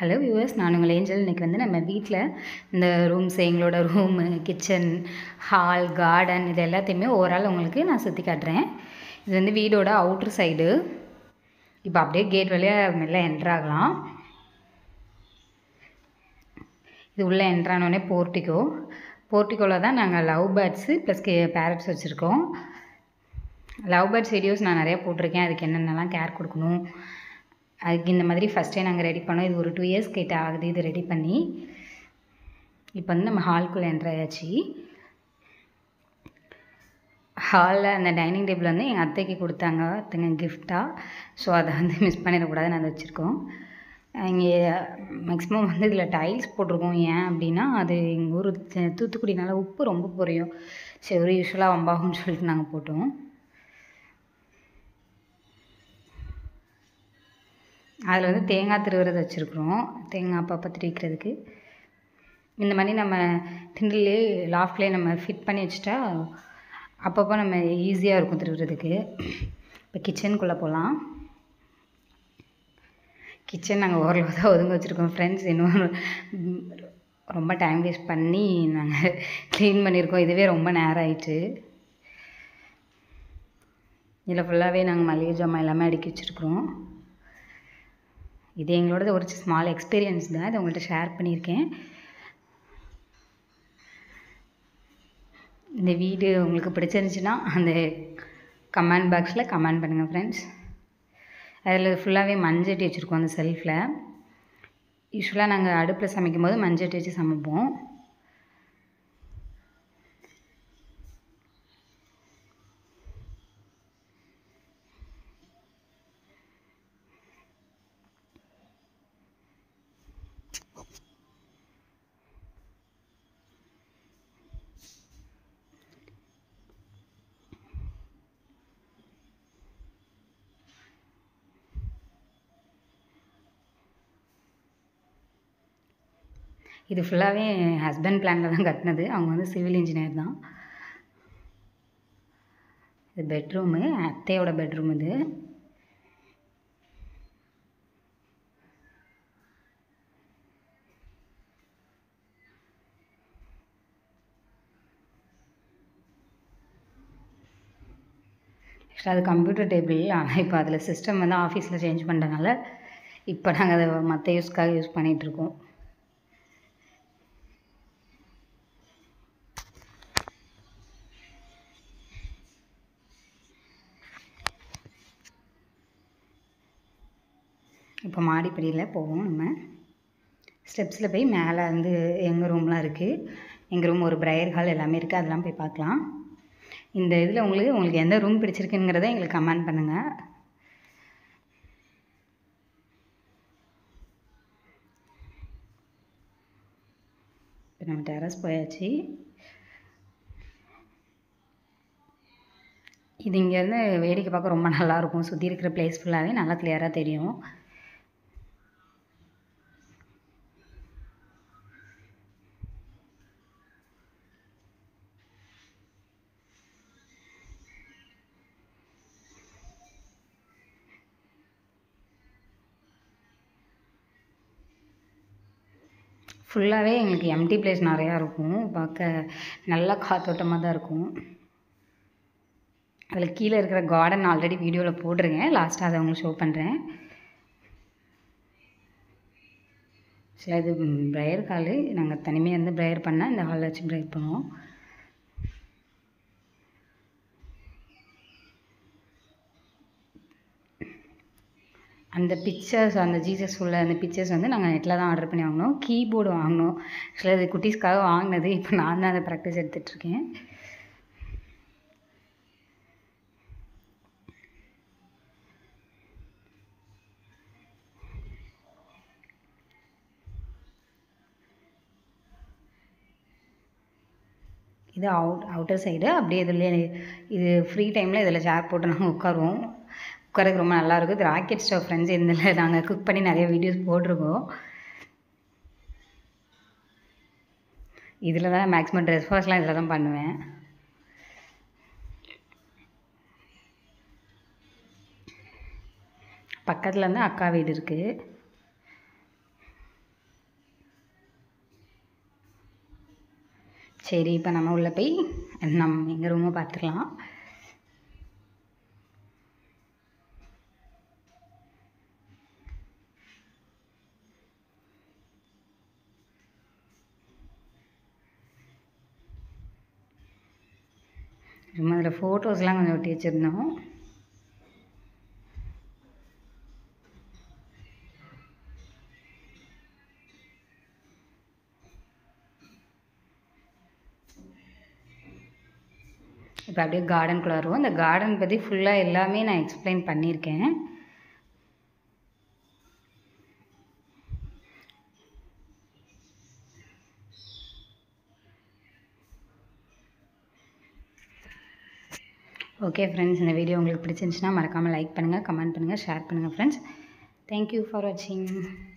hello viewers நான் உங்கள் angel இன்றைக்கி வந்து நம்ம வீட்டில் இந்த ரூம்ஸ் எங்களோட ரூமு கிச்சன் ஹால் கார்டன் இது எல்லாத்தையுமே ஓவரால் உங்களுக்கு நான் சுற்றி காட்டுறேன் இது வந்து வீடோட அவுட்ரு சைடு இப்போ அப்படியே கேட் வழியாக மெல்ல என்ட்ரு ஆகலாம் இது உள்ளே என்ட்ரானோடனே போர்ட்டிகோ போர்ட்டிகோவில் தான் நாங்கள் லவ் பேர்ட்ஸு ப்ளஸ் கே பேரட்ஸ் வச்சுருக்கோம் லவ் பேர்ட்ஸ் வீடியோஸ் நான் நிறையா போட்டிருக்கேன் அதுக்கு என்னென்னலாம் கேர் கொடுக்கணும் அதுக்கு இந்த மாதிரி ஃபஸ்ட்டே நாங்கள் ரெடி பண்ணோம் இது ஒரு டூ இயர்ஸ் கிட்ட ஆகுது இது ரெடி பண்ணி இப்போ வந்து நம்ம ஹால்குள்ளே என்ட்ராயாச்சு ஹாலில் அந்த டைனிங் டேபிள் வந்து எங்கள் அத்தைக்கு கொடுத்தாங்க அத்தைங்க கிஃப்டாக ஸோ அதை வந்து மிஸ் பண்ணிடக்கூடாதுன்னு அதை வச்சுருக்கோம் இங்கே மேக்ஸிமம் வந்து இதில் டைல்ஸ் போட்டிருக்கோம் ஏன் அப்படின்னா அது எங்கள் ஊர் தூத்துக்குடினால உப்பு ரொம்ப குறையும் சரி ஒரு யூஸ்வலாக வம்பாகும்னு சொல்லிட்டு நாங்கள் போட்டோம் அதில் வந்து தேங்காய் திருவுறது வச்சுருக்குறோம் தேங்காய் அப்பப்போ திரிக்கிறதுக்கு இந்த மாதிரி நம்ம திண்டிலே லாஃப்ட்லேயே நம்ம ஃபிட் பண்ணி வச்சுட்டா அப்பப்போ நம்ம ஈஸியாக இருக்கும் திருவுறதுக்கு இப்போ கிச்சனுக்குள்ளே போகலாம் கிச்சன் நாங்கள் ஓரளவு தான் ஒதுங்க வச்சுருக்கோம் ஃப்ரெண்ட்ஸ் இன்னும் ரொம்ப டைம் வேஸ்ட் பண்ணி நாங்கள் க்ளீன் பண்ணியிருக்கோம் இதுவே ரொம்ப நேரம் ஆயிட்டு இதில் ஃபுல்லாகவே நாங்கள் மளிகை ஜாமான் எல்லாமே அடுக்கி வச்சுருக்குறோம் இது எங்களோட ஒரு ஸ்மால் எக்ஸ்பீரியன்ஸ் தான் இதை உங்கள்கிட்ட ஷேர் பண்ணியிருக்கேன் இந்த வீடு உங்களுக்கு பிடிச்சிருந்துச்சுன்னா அந்த கமெண்ட் பாக்ஸில் கமெண்ட் பண்ணுங்கள் ஃப்ரெண்ட்ஸ் அதில் ஃபுல்லாகவே மஞ்சட்டி வச்சுருக்கோம் அந்த செல்ஃபில் யூஸ்வலாக நாங்கள் அடுப்பில் சமைக்கும் போது மஞ்சட்டி வச்சு சமைப்போம் இது ஃபுல்லாகவே என் ஹஸ்பண்ட் பிளானில் தான் கட்டினது அவங்க வந்து சிவில் இன்ஜினியர் தான் இது பெட்ரூமு அத்தையோட பெட்ரூம் இது ஆக்சுவலாக அது கம்ப்யூட்டர் டேபிள் ஆனால் இப்போ அதில் சிஸ்டம் வந்து ஆஃபீஸில் சேஞ்ச் பண்ணுறதுனால இப்போ நாங்கள் அதை மற்ற யூஸ்க்காக யூஸ் பண்ணிகிட்ருக்கோம் இப்போ மாடிப்படியில் போவோம் நம்ம ஸ்டெப்ஸில் போய் மேலே வந்து எங்கள் ரூம்லாம் இருக்குது எங்கள் ரூம் ஒரு ப்ரேயர் ஹால் எல்லாமே இருக்குது அதெல்லாம் போய் பார்க்கலாம் இந்த இதில் உங்களுக்கு உங்களுக்கு எந்த ரூம் பிடிச்சிருக்குங்கிறத எங்களுக்கு கமெண்ட் பண்ணுங்கள் இப்போ நம்ம டெரஸ் போயாச்சு இது இங்கேருந்து வேடிக்கை பார்க்க ரொம்ப நல்லாயிருக்கும் சுற்றி இருக்கிற பிளேஸ் ஃபுல்லாகவே நல்லா கிளியராக தெரியும் ஃபுல்லாகவே எங்களுக்கு எம்டி பிளேஸ் நிறையா இருக்கும் பார்க்க நல்ல காத்தோட்டமாக தான் இருக்கும் அதில் கீழே இருக்கிற கார்டன் ஆல்ரெடி வீடியோவில் போட்டிருக்கேன் லாஸ்ட்டாக அதை உங்களுக்கு ஷோ பண்ணுறேன் சில இது ப்ரேயர் ஹாலு நாங்கள் தனிமையாக இருந்து ப்ரேயர் பண்ணால் இந்த ஹாலில் வச்சு ப்ரேயர் பண்ணுவோம் அந்த பிக்சர்ஸ் அந்த ஜீசஸ் உள்ள அந்த பிக்சர்ஸ் வந்து நாங்கள் நெட்டில் தான் ஆர்டர் பண்ணி வாங்கினோம் கீபோர்டு வாங்கினோம் ஆக்சுவலாக அது குட்டீஸ்க்காக வாங்கினது இப்போ நான் தான் அதை ப்ராக்டிஸ் எடுத்துகிட்ருக்கேன் இது அவுட் அவுட்டர் சைடு அப்படியே இதில் இது ஃப்ரீ டைமில் இதில் சேர் போட்டு நாங்கள் உட்காருவோம் உட்காரதுக்கு ரொம்ப நல்லாயிருக்கும் இது ராக்கெட் ஸ்டவ் ஃப்ரெண்ட்ஸ் இதில் நாங்கள் குக் பண்ணி நிறைய வீடியோஸ் போட்டிருக்கோம் இதில் தான் மேக்ஸிமம் ட்ரெஸ் வாஷ்லாம் இதில் தான் பண்ணுவேன் பக்கத்தில் வந்து அக்கா வீடு இருக்குது சரி இப்போ நம்ம உள்ளே போய் நம்ம எங்கள் ரூமை பார்த்துக்கலாம் சும்மா அதில் ஃபோட்டோஸ்லாம் கொஞ்சம் ஒட்டி வச்சுருந்தோம் இப்போ அப்படியே கார்டனுக்குள்ளே வருவோம் இந்த கார்டன் பற்றி ஃபுல்லாக எல்லாமே நான் எக்ஸ்பிளைன் பண்ணியிருக்கேன் ஓகே ஃப்ரெண்ட்ஸ் இந்த வீடியோ உங்களுக்கு பிடிச்சிருந்துச்சுன்னா மறக்காமல் லைக் பண்ணுங்கள் கமெண்ட் பண்ணுங்கள் ஷேர் பண்ணுங்கள் ஃப்ரெண்ட்ஸ் தேங்க்யூ ஃபார் வாட்சிங்